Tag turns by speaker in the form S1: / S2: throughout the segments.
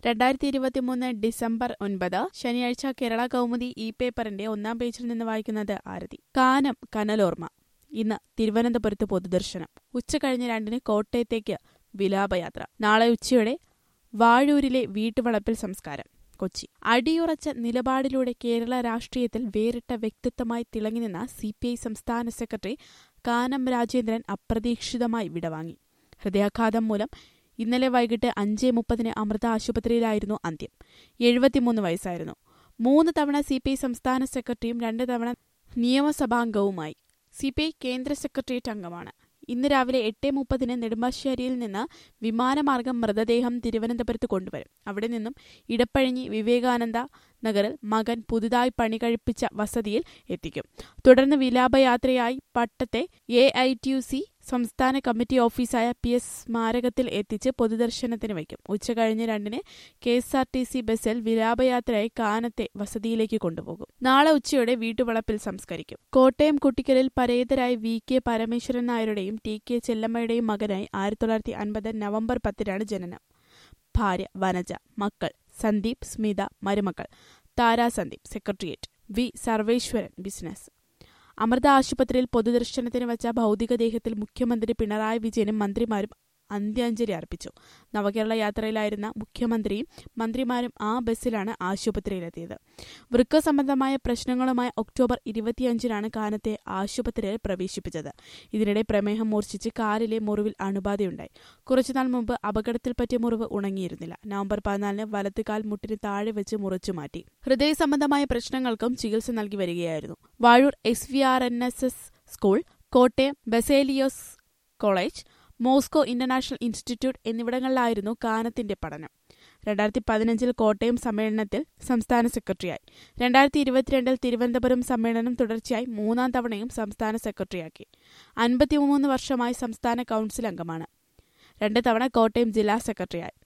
S1: രണ്ടായിരത്തി ഇരുപത്തിമൂന്ന് ഡിസംബർ ഒൻപത് ശനിയാഴ്ച കേരള കൗമുദി ഇ പേപ്പറിന്റെ ഒന്നാം പേജിൽ നിന്ന് വായിക്കുന്നത് ആരതി കാനം കനലോർമ്മ ഇന്ന് തിരുവനന്തപുരത്ത് പൊതുദർശനം ഉച്ച കഴിഞ്ഞ് രണ്ടിന് കോട്ടയത്തേക്ക് വിലാപയാത്ര നാളെ ഉച്ചയോടെ വാഴൂരിലെ വീട്ടുവളപ്പിൽ സംസ്കാരം കൊച്ചി അടിയുറച്ച നിലപാടിലൂടെ കേരള രാഷ്ട്രീയത്തിൽ വേറിട്ട വ്യക്തിത്വമായി തിളങ്ങി നിന്ന സി പി ഐ സംസ്ഥാന സെക്രട്ടറി കാനം രാജേന്ദ്രൻ അപ്രതീക്ഷിതമായി വിടവാങ്ങി ഹൃദയാഘാതം മൂലം ഇന്നലെ വൈകിട്ട് അഞ്ച് മുപ്പതിന് അമൃത ആശുപത്രിയിലായിരുന്നു അന്ത്യം എഴുപത്തിമൂന്ന് വയസ്സായിരുന്നു മൂന്ന് തവണ സി പി ഐ സംസ്ഥാന സെക്രട്ടറിയും രണ്ട് തവണ നിയമസഭാംഗവുമായി സി പി ഐ കേന്ദ്ര സെക്രട്ടേറിയറ്റ് അംഗമാണ് ഇന്ന് രാവിലെ എട്ട് മുപ്പതിന് നെടുമ്പാശ്ശേരിയിൽ നിന്ന് വിമാനമാർഗം മൃതദേഹം തിരുവനന്തപുരത്ത് കൊണ്ടുവരും അവിടെ നിന്നും ഇടപ്പഴിഞ്ഞി വിവേകാനന്ദ നഗറിൽ മകൻ പുതുതായി പണി കഴിപ്പിച്ച വസതിയിൽ എത്തിക്കും തുടർന്ന് വിലാപയാത്രയായി പട്ടത്തെ A I T U C സംസ്ഥാന കമ്മിറ്റി ഓഫീസായ പി എസ് സ്മാരകത്തിൽ എത്തിച്ച് പൊതുദർശനത്തിന് വയ്ക്കും ഉച്ചകഴിഞ്ഞ് രണ്ടിന് K S R T C ബസ്സിൽ വിലാപയാത്രയായി കാനത്തെ വസതിയിലേക്ക് കൊണ്ടുപോകും നാളെ ഉച്ചയോടെ വീട്ടുവളപ്പിൽ സംസ്കരിക്കും കോട്ടയം കുട്ടിക്കലിൽ പരേതരായ വി കെ പരമേശ്വരൻ നായരുടെയും ടി കെ ചെല്ലമ്മയുടെയും മകനായി ആയിരത്തി തൊള്ളായിരത്തി അൻപത് നവംബർ പത്തിനാണ് ജനനം ഭാര്യ വനജ മക്കൾ സന്ദീപ് സ്മിത മരുമക്കൾ Thara Sandeep secretariat V Sarveswaran business Amrita ആശുപത്രിയിൽ പൊതുദർശനത്തിന് വച്ച ഭൗതികദേഹത്തിൽ മുഖ്യമന്ത്രി പിണറായി വിജയനും മന്ത്രിമാരും അന്ത്യാഞ്ജലി അർപ്പിച്ചു നവകേരള യാത്രയിലായിരുന്ന മുഖ്യമന്ത്രിയും മന്ത്രിമാരും ആ ബസ്സിലാണ് ആശുപത്രിയിലെത്തിയത് വൃക്ക സംബന്ധമായ പ്രശ്നങ്ങളുമായി ഒക്ടോബർ ഇരുപത്തിയഞ്ചിനാണ് കാനത്തെ ആശുപത്രിയിൽ പ്രവേശിപ്പിച്ചത് ഇതിനിടെ പ്രമേഹം മൂർച്ഛിച്ച് കാലിലെ മുറിവിൽ അണുബാധയുണ്ടായി കുറച്ചുനാൾ മുമ്പ് അപകടത്തിൽ പറ്റിയ മുറിവ് ഉണങ്ങിയിരുന്നില്ല നവംബർ പതിനാലിന് വലത്തുകാൽ മുട്ടിന് താഴെ വെച്ച് മുറിച്ചു മാറ്റി ഹൃദയ സംബന്ധമായ പ്രശ്നങ്ങൾക്കും ചികിത്സ നൽകി വരികയായിരുന്നു Vazhoor S V R N S S school Kottayam Baselios college Moscow international institute എന്നിവിടങ്ങളിലായിരുന്നു കാനത്തിന്റെ പഠനം രണ്ടായിരത്തി പതിനഞ്ചിൽ കോട്ടയം സമ്മേളനത്തിൽ സംസ്ഥാന സെക്രട്ടറിയായി രണ്ടായിരത്തി ഇരുപത്തിരണ്ടിൽ തിരുവനന്തപുരം സമ്മേളനം തുടർച്ചയായി മൂന്നാം തവണയും സംസ്ഥാന സെക്രട്ടറിയാക്കി അൻപത്തിമൂന്ന് വർഷമായി സംസ്ഥാന കൌൺസിൽ അംഗമാണ് രണ്ട് തവണ കോട്ടയം ജില്ലാ സെക്രട്ടറിയായി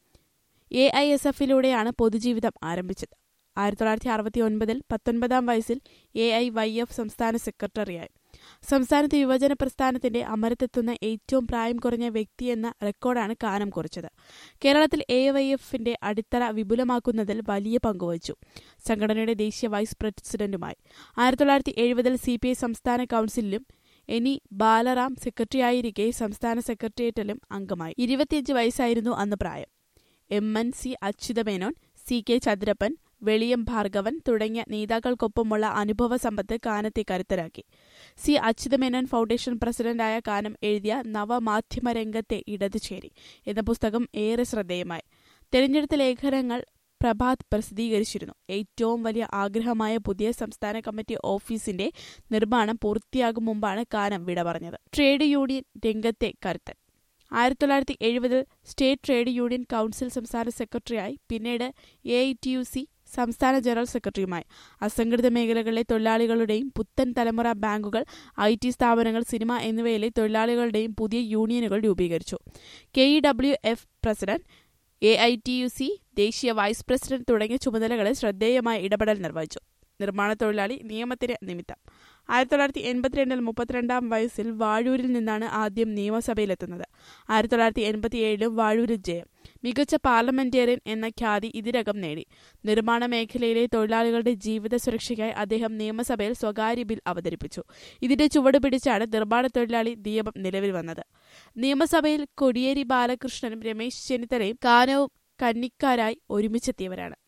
S1: എ ഐ എസ് എഫിലൂടെയാണ് പൊതുജീവിതം ആരംഭിച്ചത് ആയിരത്തി തൊള്ളായിരത്തി അറുപത്തി ഒൻപതിൽ പത്തൊൻപതാം വയസ്സിൽ എ ഐ വൈ എഫ് സംസ്ഥാന സെക്രട്ടറിയായി സംസ്ഥാനത്ത് യുവജന പ്രസ്ഥാനത്തിന്റെ അമരത്തെത്തുന്ന ഏറ്റവും പ്രായം കുറഞ്ഞ വ്യക്തിയെന്ന റെക്കോർഡാണ് കാനം കുറിച്ചത് കേരളത്തിൽ എ വൈ എഫിന്റെ അടിത്തറ വിപുലമാക്കുന്നതിൽ വലിയ പങ്കുവച്ചു സംഘടനയുടെ ദേശീയ വൈസ് പ്രസിഡന്റുമായി ആയിരത്തി തൊള്ളായിരത്തി എഴുപതിൽ സി പി ഐ സംസ്ഥാന കൌൺസിലിലും എനി ബാലറാം സെക്രട്ടറിയായിരിക്കെ സംസ്ഥാന സെക്രട്ടേറിയറ്റിലും അംഗമായി ഇരുപത്തിയഞ്ച് വയസ്സായിരുന്നു അന്ന് പ്രായം M N C Achuthamenon C K Chandrappan Veliyam Bhargavan തുടങ്ങിയ നേതാക്കൾക്കൊപ്പമുള്ള അനുഭവ സമ്പത്ത് കാനത്തെ കരുത്തരാക്കി സി അച്യുതമേനോൻ ഫൗണ്ടേഷൻ പ്രസിഡന്റായ കാനം എഴുതിയ നവമാധ്യമ രംഗത്തെ ഇടതുചേരി എന്ന പുസ്തകം ഏറെ ശ്രദ്ധേയമായി തെരഞ്ഞെടുത്ത ലേഖനങ്ങൾ പ്രഭാത് പ്രസിദ്ധീകരിച്ചിരുന്നു ഏറ്റവും വലിയ ആഗ്രഹമായ പുതിയ സംസ്ഥാന കമ്മിറ്റി ഓഫീസിന്റെ നിർമ്മാണം പൂർത്തിയാകും മുമ്പാണ് കാനം വിട പറഞ്ഞത് ട്രേഡ് യൂണിയൻ രംഗത്തെ കരുത്തൻ ആയിരത്തി തൊള്ളായിരത്തി എഴുപതിൽ സ്റ്റേറ്റ് ട്രേഡ് യൂണിയൻ കൌൺസിൽ സംസ്ഥാന സെക്രട്ടറിയായി പിന്നീട് A I T U C സംസ്ഥാന ജനറൽ സെക്രട്ടറിയുമായി അസംഘടിത മേഖലകളിലെ തൊഴിലാളികളുടെയും പുത്തൻ തലമുറ ബാങ്കുകൾ ഐ ടി സ്ഥാപനങ്ങൾ സിനിമ എന്നിവയിലെ തൊഴിലാളികളുടെയും പുതിയ യൂണിയനുകൾ രൂപീകരിച്ചു K E W F president A I T U C ദേശീയ വൈസ് പ്രസിഡന്റ് തുടങ്ങിയ ചുമതലകളിൽ ശ്രദ്ധേയമായ ഇടപെടൽ നിർവഹിച്ചു നിർമ്മാണ തൊഴിലാളി നിയമത്തിന് നിമിത്തം ആയിരത്തി തൊള്ളായിരത്തി എൺപത്തിരണ്ടിൽ മുപ്പത്തിരണ്ടാം വയസ്സിൽ വാഴൂരിൽ നിന്നാണ് ആദ്യം നിയമസഭയിലെത്തുന്നത് ആയിരത്തി തൊള്ളായിരത്തി എൺപത്തിയേഴിലും വാഴൂരിൽ ജയം മികച്ച പാർലമെന്റേറിയൻ എന്ന ഖ്യാതി ഇതിനകം നേടി നിർമ്മാണ മേഖലയിലെ തൊഴിലാളികളുടെ ജീവിത സുരക്ഷയ്ക്കായി അദ്ദേഹം നിയമസഭയിൽ സ്വകാര്യ ബിൽ അവതരിപ്പിച്ചു ഇതിന്റെ ചുവട് പിടിച്ചാണ് നിർമ്മാണ തൊഴിലാളി നിയമം നിലവിൽ വന്നത് നിയമസഭയിൽ കൊടിയേരി ബാലകൃഷ്ണനും രമേശ് ചെന്നിത്തലയും കാനവും കന്നിക്കാരായി ഒരുമിച്ചെത്തിയവരാണ്